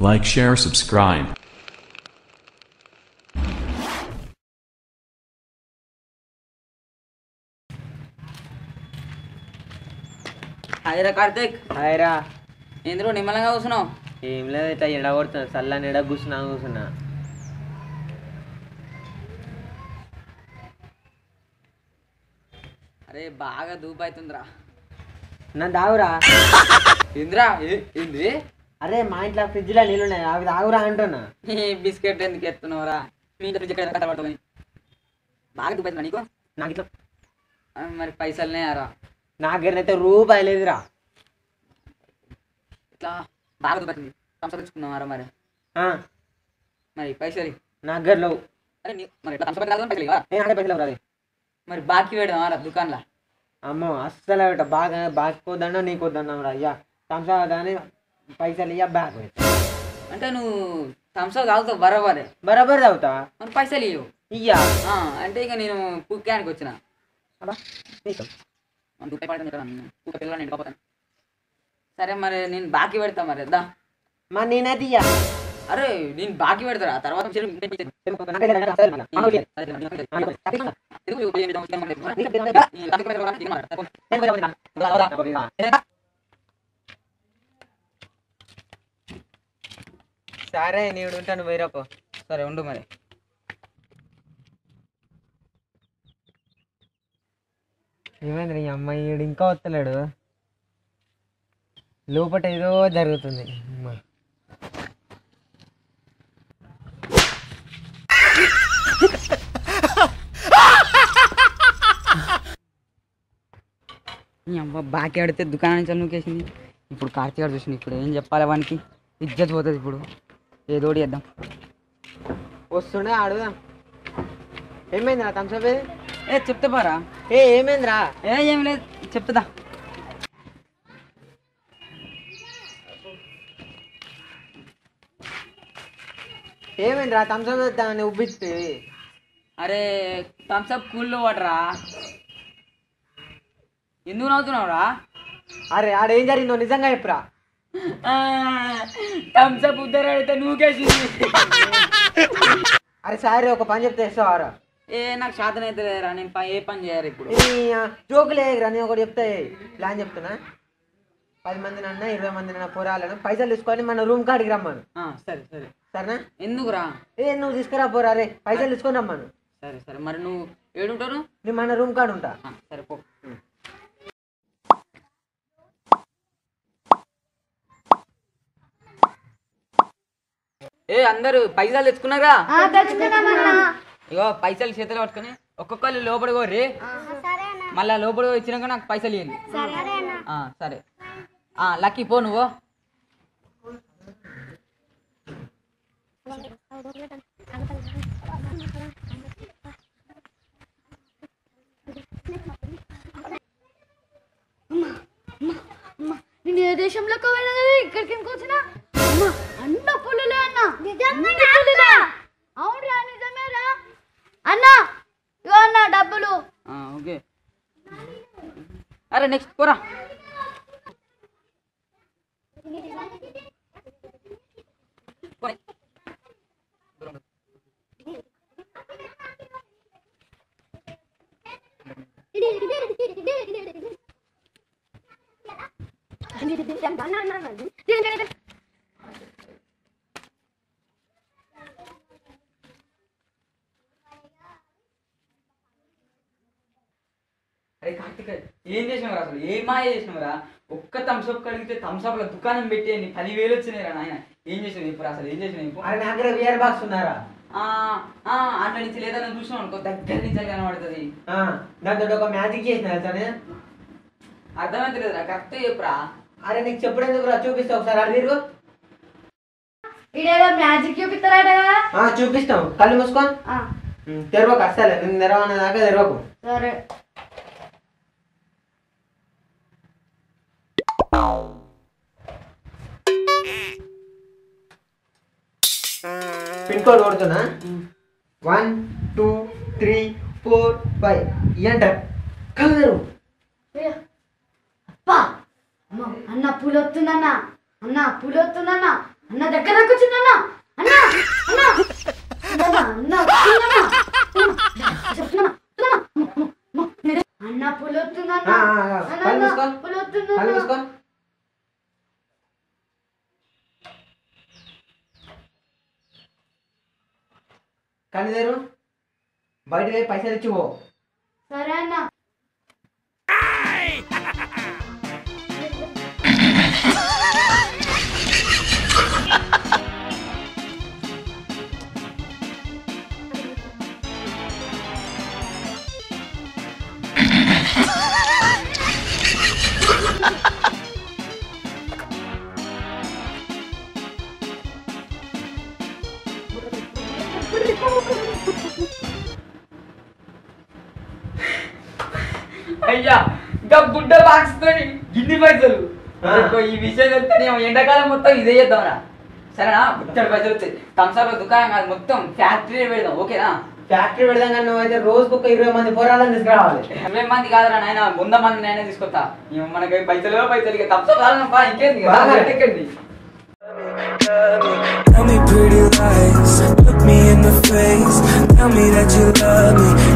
Like, share, subscribe. హాయిరా Karthik హాయ్రా ఎందుకు నిమ్మలంగా కూర్చున్నావు ఏం లేదు ఇట్లా ఎండ కొడుతుంది చల్లని ఎడ కూర్చున్నా కూర్చున్నా అరే బాగా దూపు అవుతుందిరా నా దావురా ఇంద్రా ఏ- ఏంది అరే మా ఇంట్లో ఫ్రిడ్జ్లో నీళ్ళు ఉన్నాయి అవి తాగురా అంటున్నా ఈ బిస్కెట్ ఎందుకు ఎత్తున్నావురా మీ ఇంట్లో ఫ్రిడ్జ్ ఎక్కడ కట్టబడుతుంది బాగా దూపు అవుతుందా నీకు నాకు ఇట్లా ఆ, మరి పైసలునే రా నాకైతే రూపాయి లేదురా ఇట్లా బాగా దూపు అవుతుంది థమ్స్అప్ తెచ్చుకున్నావారా మరి ఆ, మరి పైసలు ఇ. నా దగ్గర లేవు అరే నీ- మరి ఇట్లా థమ్స్అప్ కాదు పైసలు ఇవ్వరా? నేను అంటే పైసలు రాదు మరి బాకీ పెడదాం రా దుకాణంలో అమ్మో అస్సలు పెట్ట బాగా బాగా వద్దన్నా నీకు వద్దన్నా రా అయ్యా సంసా కానీ పైసలు ఇయ్యా బ్యాగ్ పెట్టు అంటే నువ్వు థమ్స్అప్ తాగుతావు బరాబరే బరాబర్ తాగుతా మరి పైసలు ఇవ్వు ఇయ్యా ఆ, అంటే ఇక నేను కుక్కానికి వచ్చిన అబ్బా, నీకు. మన దుకాణం పడతాను ఇక్కడ నన్ను. కుక్క పిల్లలు నేను పోతాను సరే మరి నేను బాకీ పెడతా మరి దా మరి నేనైతే ఇయ్యా అరే నేను బాకీ పెడతారా తర్వాత చెరువు ఇంటికి ఇచ్చేది. నాకైతే లేదు, అసలు లేదు. మనోళ్ళు లేదు. సరే, నేను ఆ, పెడతా. చెప్పు. ఎందుకు నువ్వు ఏం చేద్దాం, ఏం మాట్లాడదు? నేను పెడతా. నేను బాకీ పెడతా, నేను మాట్లాడతా. నేను పోయి పోతా. సరే నీడు ఉంటాను వేరపో సరే ఉండు మరి ఏమైంది ఈ అమ్మాయి ఈడు ఇంకా వస్తలేడు లోపట ఏదో జరుగుతుంది అమ్మ. నీ అమ్మ బాకీ ఆడితే దుకాణం నుంచి నూకేసింది ఇప్పుడు కార్తీక్ గారు చూసింది ఇప్పుడు ఏం చెప్పాలి వానికి ఇజ్జత్ పోతుంది ఇప్పుడు ఏదో ఒకటి చేద్దాం వస్తుండే అడుగుదాం ఏమైందిరా థమ్స్అప్ ఏది? ఏ చెప్తే పారా ఏ ఏమైందిరా ఏ ఏం లేదు చెప్తుందా ఏమైందిరా థమ్స్అప్ దాన్ని ఉబ్బిస్తే అరే థమ్స్అప్ కూల్లో వాటరా ఎందుకు నవ్వుతున్నావురా అరే ఆడ ఏం జరిగిందో నిజంగా చెప్పురా థమ్స్అప్ ఉద్దరు అడిగితే నూకేసింది అరే సారీ ఒక పని చెప్తే ఇస్తావారా ఏ నాకు శాతం అయితే లేదురా నేను ప- ఏ పని చేయాలి ఇప్పుడు జోకులే నేను ఒకటి చెప్తే ప్లాన్ చెప్తున్నా పది మంది అన్న ఇరవై మంది అన్న పోరాలను పైసలు తీసుకొని మన రూమ్ కాడికి రమ్మను ఆ, సరే సరే సరేనా ఎందుకురా ఏ నువ్వు తీసుకురా పోరా రే పైసలు తీసుకొని రమ్మను సరే సరే మరి నువ్వు ఏడుంటారు నేను మన రూమ్ కాడ ఉంటా ఆ, సరే పో ఏ అందరూ పైసలు తెచ్చుకున్నారా ఇగో పైసలు చేతులు పట్టుకొని ఒక్కొక్కరు లోపల కోరి మళ్ళా లోపల వచ్చినాక నాకు పైసలు ఇవ్వండి ఆ, సరే ఆ, లక్కీ పో నువ్వు నేను ఏ దేశంలోకి పోయినా కదా ఇక్కడికి ఎందుకు వచ్చినా అమ్మ, అన్న పులులే అన్న అన్ని పులులే. అవునురా నిజమేరా అన్న ఇగో అన్న డబ్బులు ఆ, ఓకే అరే నెక్స్ట్ పోరా పోనీ. అరే కార్తిక్ ఏం చేసినవరా అసలు ఏం మాయ చేసినవరా ఒక్క థమ్స్అప్ కడిగితే థమ్స్అప్ లో దుకాణం పెట్టి నీ పదివేలు వచ్చినాయి రా నాయన ఏం చేసినావు ఇప్పుడు అసలు ఏం చేసినావు ఇప్పుడు అరే నా దగ్గర విఆర్ బాక్స్ ఉన్నారా అన్న నుంచి లేదని చూసినావు అనుకో దగ్గర నుంచి కనబడుతుంది ఆ, దాంతో ఒక మ్యాజిక్ చేసిన తెలుసా నేను? అర్థమైతే లేదురా కరెక్ట్ చెప్పురా అరే నీకు చెప్పడం ఎందుకు రా చూపిస్తా ఒకసారి అడిగి తిరుగు. ఇడేదో మ్యాజిక్ చూపిస్తారట కదా ఆ చూపిస్తాం కళ్ళు మూసుకో ఆ, ఉమ్, తెరవకు అస్సలే నేను తెరవనే దాకా తెరవకు సరే పిన్ కోడ్ కొడుతున్నా one two three four five enter కళ్ళు తెరువు. ఏ, అప్పా అమ్మ, అన్న పులి వస్తుందన్న అన్న పులి వస్తుందన్న అన్న దగ్గర దాకా వచ్చింది అన్న అన్న అన్న అన్న అన్న వచ్చిందన్న. చెప్తున్నా, చెప్తున్నా. అన్న పులి వస్తుంది అన్న ఆ, ఆ, ఆ. అన్న, కళ్ళు అన్న, మూసుకో. పులి వస్తుంది కళ్ళు అన్న. మూసుకో కళ్ళు తెరు బయట పోయి పైసలు ఇచ్చి పో సరే అన్న అయ్యా ఇంకా గుడ్డ బాక్స్ తోని గిన్ని పైసలు ఆ. ఇంకో ఈ విషయం చెప్తే నేను ఎండాకాలం మొత్తం ఇదే చేద్దాంరా సరేనా గుట్టడి పైసలు వస్తాయి థమ్స్అప్ దుకాణం కాదు మొత్తం ఫ్యాక్టరీ పెడదాం ఓకేనా ఫ్యాక్టరీ పెడదాం కానీ నువ్వు అయితే రోజుకు ఒక ఇరవై మంది పోరాలని తీసుకురావాలి ఇరవై మంది కాదురా నాయన వంద మంది నాయన తీసుకొస్తా ఇక మనకి పైసలు పైసలు ఇక థమ్స్అప్ కాదమ్మా ఇంకేంది ఇక? బాగా. ఎక్కండి Tell me pretty lies, look me in the face. Tell me that you love me,